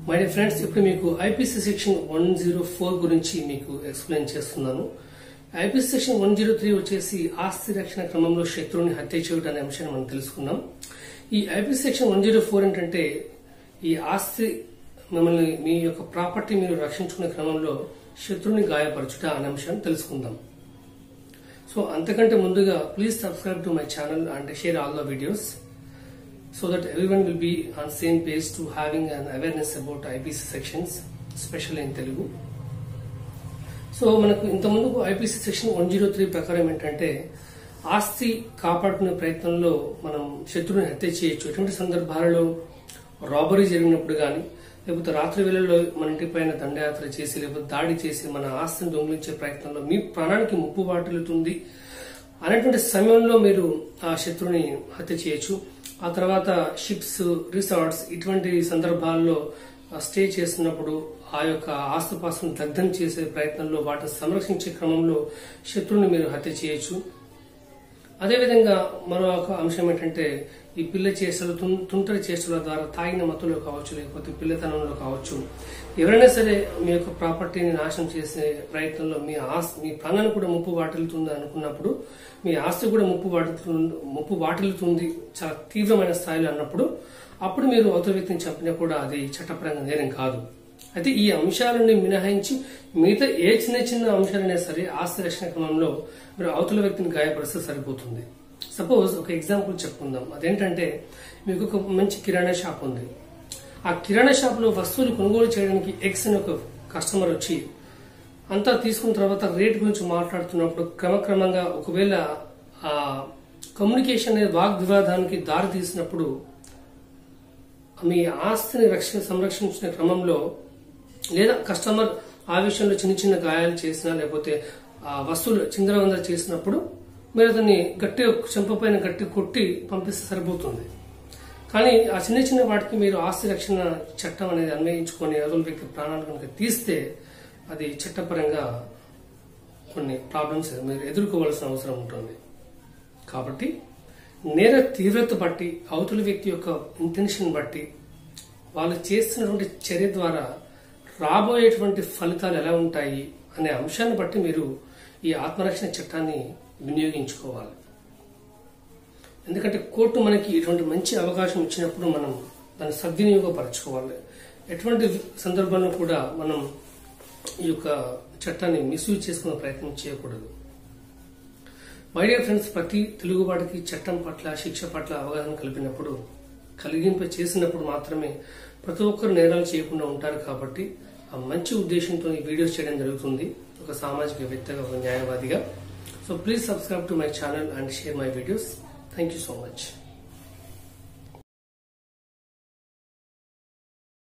My dear friends ఇప్పుడు మీకు IPC section one zero four గురించి మీకు ఎక్స్ప్లెయిన్ చేస్తున్నాను IPC section one zero three వచ్చేసి ఆస్తి రక్షణ క్రమంలో శత్రువుని హత్య చేయడం అనే అంశాన్ని మనం తెలుసుకున్నాం ఈ IPC section one zero four ఏంటంటే ఈ ఆస్తి మిమ్మల్ని మీ యొక్క ప్రాపర్టీ మీరు రక్షించుకునే క్రమంలో శత్రువుని గాయపరచుట అనే అంశాన్ని తెలుసుకుందాం సో అంతకంటే ముందుగా please subscribe to my channel and share all the videos so that everyone will be on same page to having an awareness about IPC sections, especially in Telugu. So మనకు ఇంత ముందుకు IPC section one zero three ప్రకారం ఏంటంటే ఆస్తి కాపాడుకునే ప్రయత్నంలో మనం శత్రువుని హత్య చేయొచ్చు ఎటువంటి సందర్భాలలో రాబరీ జరిగినప్పుడు కానీ లేకపోతే రాత్రి వేళల్లో మన ఇంటి పైన దండయాత్ర చేసి లేకపోతే దాడి చేసి మన ఆస్తిని దొంగిలించే ప్రయత్నంలో మీ ప్రాణానికి ముప్పు వాటిల్లుతుంది అనేటువంటి సమయంలో మీరు ఆ శత్రువుని హత్య చేయొచ్చు ఆ తర్వాత షిప్స్ రిసార్ట్స్ ఇటువంటి సందర్భాల్లో స్టే చేస్తున్నప్పుడు ఆ యొక్క ఆస్తుపాస్తులను దగ్ధం చేసే ప్రయత్నంలో వాటిని సంరక్షించే క్రమంలో శత్రువుని మీరు హత్య చేయొచ్చు అదేవిధంగా మరో ఒక అంశం ఏంటంటే ఈ పిల్ల చేష్టలు తుం- తుంటరి చేష్టల ద్వారా తాగిన మత్తులో కావచ్చు లేకపోతే పిల్లతనంలో కావచ్చు ఎవరైనా సరే మీ యొక్క ప్రాపర్టీని నాశనం చేసే ప్రయత్నంలో మీ ఆస్తి మీ ప్రాణాన్ని కూడా ముప్పు వాటిల్లుతుంది అనుకున్నప్పుడు మీ ఆస్తి కూడా ముప్పు వాటిల్లుతుంది ముప్పు వాటిల్లుతుంది చాలా తీవ్రమైన స్థాయిలో అన్నప్పుడు అప్పుడు మీరు అవతల వ్యక్తిని చంపినా కూడా అది చట్టపరంగా నేరం కాదు అయితే ఈ అంశాలని మినహాయించి మిగతా ఏ చిన్న చిన్న అంశాలైనా సరే ఆస్తి రక్షణ క్రమంలో మీరు అవతల వ్యక్తిని గాయపరిస్తే సరిపోతుంది సపోజ్ ఒక ఎగ్జాంపుల్ చెప్పుకుందాం అదేంటంటే మీకు ఒక మంచి కిరాణా షాప్ ఉంది ఆ కిరాణా షాప్ లో వస్తువులు కొనుగోలు చేయడానికి ఎక్స్ అని ఒక కస్టమర్ వచ్చి అంతా తీసుకున్న తర్వాత రేట్ గురించి మాట్లాడుతున్నప్పుడు క్రమక్రమంగా ఒకవేళ ఆ కమ్యూనికేషన్ అనేది వాగ్వివాదానికి దారి తీసినప్పుడు మీ ఆస్తిని రక్షణ సంరక్షించిన క్రమంలో లేదా కస్టమర్ ఆ విషయంలో చిన్న చిన్న గాయాలు చేసినా లేకపోతే ఆ వస్తువులు చిందరవందర చేసినప్పుడు మీరు అతన్ని గట్టి చెంపపైన గట్టి కొట్టి పంపిస్తే సరిపోతుంది కానీ ఆ చిన్న చిన్న వాటికి మీరు ఆస్తి రక్షణ చట్టం అనేది అన్వయించుకొని అదుల వ్యక్తి ప్రాణాలు కనుక తీస్తే అది చట్టపరంగా కొన్ని ప్రాబ్లమ్స్ మీరు ఎదుర్కోవాల్సిన అవసరం ఉంటుంది కాబట్టి నేర తీవ్రత బట్టి అవతల వ్యక్తి యొక్క ఇంటెన్షన్ బట్టి వాళ్ళు చేస్తున్నటువంటి చర్య ద్వారా రాబోయేటువంటి ఫలితాలు ఎలా ఉంటాయి అనే అంశాన్ని బట్టి మీరు ఈ ఆత్మరక్షణ చట్టాన్ని వినియోగించుకోవాలి ఎందుకంటే కోర్టు మనకి ఇటువంటి మంచి అవకాశం ఇచ్చినప్పుడు మనం దాన్ని సద్వినియోగపరచుకోవాలి ఎటువంటి సందర్భంలో కూడా మనం ఈ యొక్క చట్టాన్ని మిస్యూజ్ చేసుకునే ప్రయత్నం చేయకూడదు మై డియర్ ఫ్రెండ్స్ ప్రతి తెలుగువాడికి చట్టం పట్ల శిక్ష పట్ల అవగాహన కలిపినప్పుడు కలిగింప చేసినప్పుడు మాత్రమే ప్రతి ఒక్కరు నేరాలు చేయకుండా ఉంటారు కాబట్టి ఆ మంచి ఉద్దేశంతో ఈ వీడియోస్ చేయడం జరుగుతుంది ఒక సామాజిక వ్యక్తిగా ఒక న్యాయవాదిగా so please subscribe to my channel and share my videos thank you so much